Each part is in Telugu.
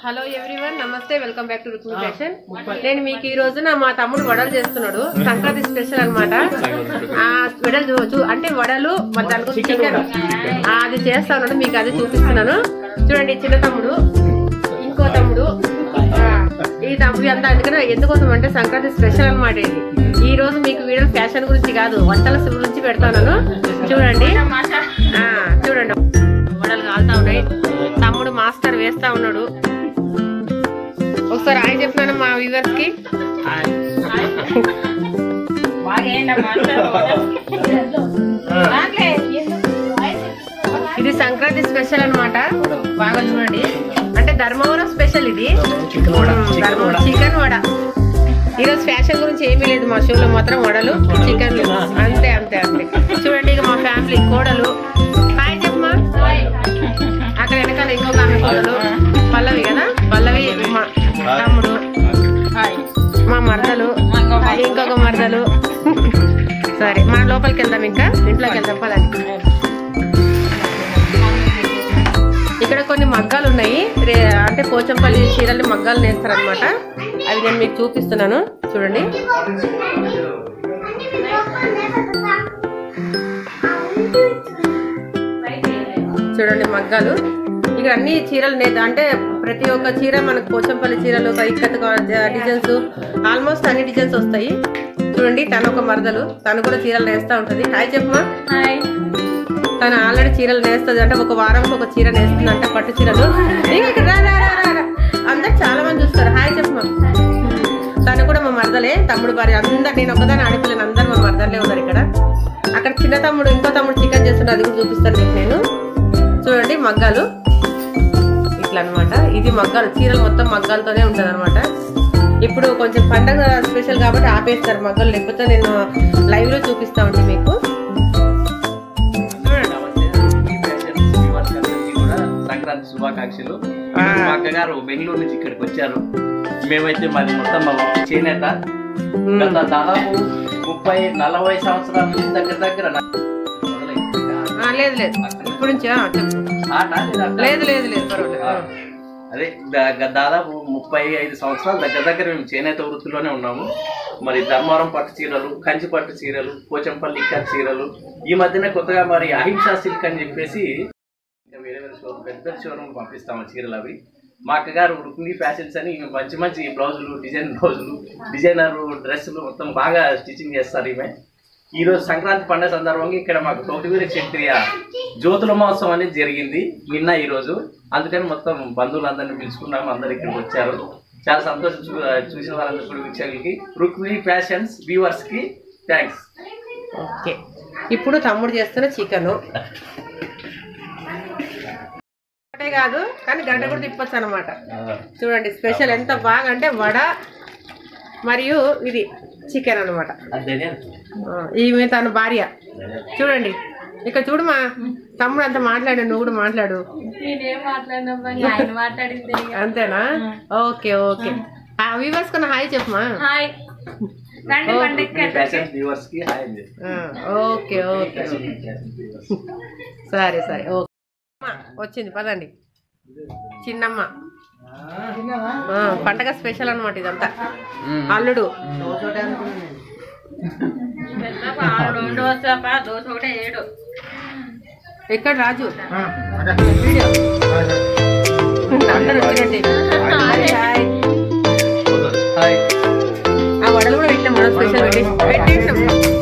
హలో ఎవ్రీవన్ నమస్తే welcome back to Rukmi fashion నేను మీకు ఈ రోజున మా తమ్ముడు వడలు చేస్తున్నాడు సంక్రాంతి స్పెషల్ అన్నమాట ఆ వడలు చూ- చూ- అంటే వడలు మరి దానికి చికెన్ అది చేస్తా ఉన్నాడు మీకు అది చూపిస్తున్నాను చూడండి చిన్న తమ్ముడు ఇంకో తమ్ముడు ఆ, ఈ తమ్ముడు అంతా అందుకనే ఎందుకోసం అంటే సంక్రాంతి స్పెషల్ అన్నమాట ఇది ఈ రోజు మీకు వీడియో ఫ్యాషన్ గురించి కాదు వంటల గురించి పెడతాను చూడండి ఆ, చూడండి వడలు కాలుతా ఉన్నాయి తమ్ముడు మాస్టర్ వేస్తా ఉన్నాడు ఒకసారి ఆయన చెప్పినాను మా వ్యూవర్స్ కి ఇది సంక్రాంతి స్పెషల్ అన్నమాట బాగా చూడండి అంటే ధర్మవరం స్పెషల్ ఇది చికెన్ వడ ఈరోజు ఫ్యాషన్ గురించి ఏమీ లేదు మా షోలో మాత్రం వడలు చికెన్ అంతే అంతే అంతే చూడండి ఇక మా ఫ్యామిలీ కోడలు హాయ్ చెప్పమా అక్కడ వెనకాల ఇంకొక ఆమె కోడలు పల్లవి కదా పల్లవి మా తమ్ముడు మా మరదలు ఇంకొక మరదలు సరే మన లోపలికి వెళ్దాం ఇంకా ఇంట్లోకి వెళ్దాం పదండి ఇక్కడ కొన్ని మగ్గాలు ఉన్నాయి రే అంటే పోచంపల్లి చీరలు మగ్గాలు నేస్తారనమాట అవి నేను మీకు చూపిస్తున్నాను చూడండి చూడండి మగ్గాలు ఇక అన్ని చీరలు నే అంటే ప్రతి ఒక్క చీర మనకు పోచంపల్లి చీరలు ఇక్కత డిజైన్స్ ఆల్మోస్ట్ అన్ని డిజైన్స్ వస్తాయి చూడండి తను ఒక మరదలు తను కూడా చీరలు నేస్తా ఉంటది హాయ్ చెప్పమా తను ఆల్రెడీ చీరలు నేస్తుంది అంటే ఒక వారంకి ఒక చీర నేస్తుంది అంటే పట్టు చీరలు ఇంకా ఇక్కడ రా, రా, రా, రా, రా. అందరు చాలా మంది చూస్తారు హాయ్ చెప్పమా తను కూడా మా మరదలే తమ్ముడు భార్య అందరు నేను ఒకదాని ఆడపిల్లని అందరు మా మరదలే ఉన్నారు ఇక్కడ అక్కడ చిన్న తమ్ముడు ఇంకో తమ్ముడు చికెన్ చేస్తుంటే అది కూడా చూపిస్తాను మీకు నేను చూడండి మగ్గాలు ఇట్లా అన్నమాట ఇది మగ్గాలు చీరలు మొత్తం మగ్గాలతోనే ఉంటుంది అనమాట ఇప్పుడు కొంచెం పండగ స్పెషల్ కాబట్టి ఆపేస్తారు మగ్గాలు లేకపోతే నేను లైవ్ లో చూపిస్తా ఉంటాను మీకు నమస్తే. ఈ ఫ్యాషన్ వ్యూవర్స్ అందరికీ కూడా సంక్రాంతి శుభాకాంక్షలు ఆ. మా అక్కగారు బెంగళూరు నుంచి ఇక్కడికి వచ్చారు మేమైతే మాది మొత్తం మా ఒక్క చేనేత గత దాదాపు ముప్పై నలభై సంవత్సరాల నుంచి దగ్గర దగ్గర నా- ఆ, లేదు లేదు ఇప్పుడు నుంచి ఆ, చెప్పు ఆట లేదా అక్క? లేదు లేదు లేదు పర్వాలేదు ఆ. అదే దా- గ- దాదాపు ముప్పై ఐదు సంవత్సరాలు దగ్గర దగ్గర మేము చేనేత వృత్తిలోనే ఉన్నాము మరి ధర్మవరం పట్టు చీరలు కంచి పట్టు చీరలు పోచంపల్లి ఇక్కత్ చీరలు ఈ మధ్యన కొత్తగా మరి అహింసా సిల్క్ అని చెప్పేసి ఇంకా వేరే వేరే షోరూమ్ పెద్ద షోరూమ్ పంపిస్తాము చీరలు అవి మా అక్కగారు రుక్మిణి ఫ్యాషన్స్ అని ఈమె మంచి మంచి బ్లౌజులు డిజైన్ బ్లౌజులు డిజైనర్ డ్రెస్సులు మొత్తం బాగా స్టిచ్చింగ్ చేస్తారు ఈమె ఈ రోజు సంక్రాంతి పండుగ సందర్భంగా ఇక్కడ మాకు తోటివీర క్షత్రియ జ్యోతుల మహోత్సవం అనేది జరిగింది నిన్న ఈ రోజు అందుకని మొత్తం బంధువులందరినీ పిలుచుకున్నాము అందరు ఇక్కడికి వచ్చారు చాలా సంతోషం చూ- చూసిన వాళ్ళందరూ కూడా వీక్షకులకి రుక్మిణి ఫ్యాషన్స్ వ్యూవర్స్ కి థ్యాంక్స్ ఓకే ఇప్పుడు తమ్ముడు చేస్తున్న చికెన్ ఒకటే కాదు కానీ గంట కూడా తిప్పొచ్చు అనమాట చూడండి స్పెషల్ ఎంత బాగా అంటే వడ మరియు ఇది చికెన్ అనమాట ఈమె తన భార్య చూడండి ఇక్కడ చూడు మా తమ్ముడు అంత మాట్లాడు నువ్వు కూడా మాట్లాడు నేనేం మాట్లాడినమ్మా ఆయన మాట్లాడింది అంతేనా ఓకే ఓకే ఆ వ్యూవర్స్ కన్నా హాయ్ చెప్పమా హాయ్ రండి పండగకి ఫ్యాషన్స్ వ్యూవర్స్ కి హాయ్ అండి ఆ, ఓకే ఓకే సరే సరే ఓకే అమ్మ, వచ్చింది పదండి చిన్నమ్మ ఆ, పండగ స్పెషల్ అన్నమాట ఇదంతా అల్లుడు దోశ దోశ ఒకటే ఏడు ఎక్కడ రాజు వీడియో అందరూ వచ్చినట్టే హాయ్, హాయ్. హాయ్ ఆ వడలు కూడా పెట్టినాం మనం స్పెషల్ పెట్టి పెట్టేసాం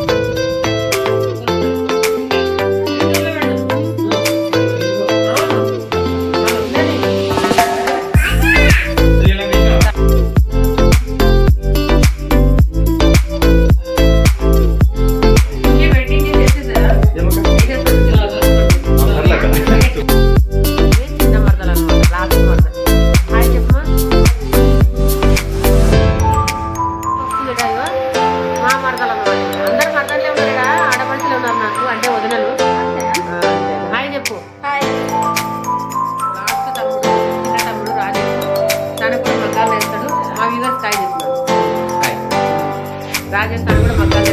చిన్న మరదలు అనమాట లాస్ట్ మరదలు హాయ్ చెప్పమా వస్తుంది కదా ఇగో. మా మరదలు అన్నమాట అందరు మరదలే ఉన్నారు కదా ఆడపడుచులు ఉన్నారు నాకు అంటే వదినలు ఆ, హాయ్ చెప్పు లాస్ట్ తమ్ముడు చిన్న తమ్ముడు రాజేష్ తను కూడా మగ్గాలు వేస్తాడు మా వ్యూవర్స్ హాయ్ చెప్తున్నాడు హాయ్ రాజేష్ తను కూడా మగ్గాలు